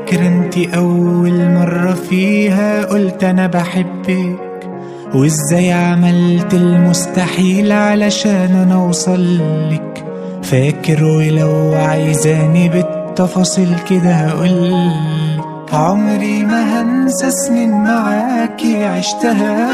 فاكر انتي أول مرة فيها قلت أنا بحبك وازاي عملت المستحيل علشان أنا أوصلك فاكر ولو عايزاني بالتفاصيل كده هقولك عمري ما هنسى سنين معاكي عشتها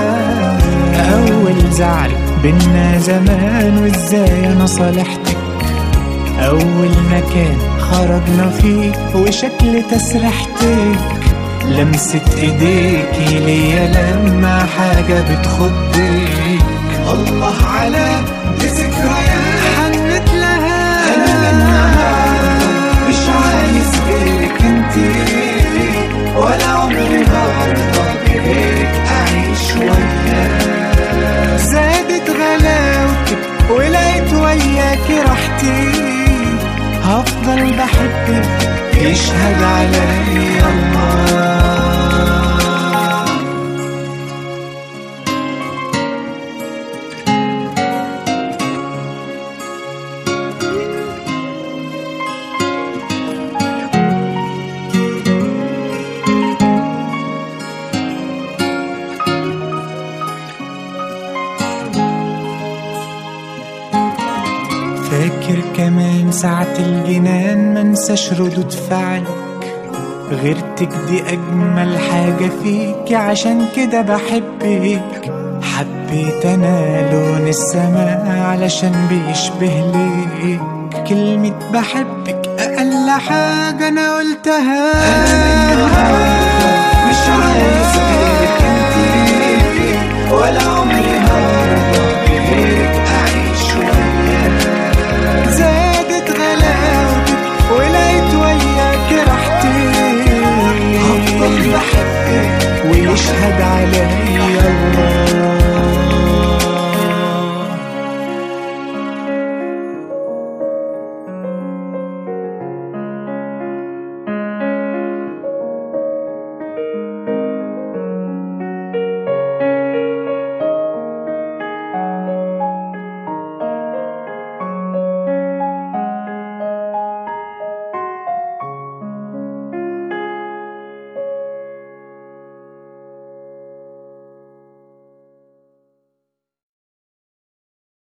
أول زعل بينا زمان وازاي أنا صالحتك أول مكان خرجنا فيه وشكل تسرحتك لمسة ايديكي ليا لما حاجة بتخضك الله على دي ذكريات حنت لها أنا منها مش عايز غيرك انتي ولا عمري هرضى بغيرك أعيش وياك زادت غلاوتك ولقيت وياكي راحتي هفضل بحبك يشهد علي الله فاكر كمان ساعة الجنان منساش ردود فعلك غيرتك دي أجمل حاجة فيك عشان كده بحبك حبيت أنا لون السماء علشان بيشبه ليك كلمة بحبك أقل حاجة أنا قلتها أنا مش عايز غيرك انتي ولا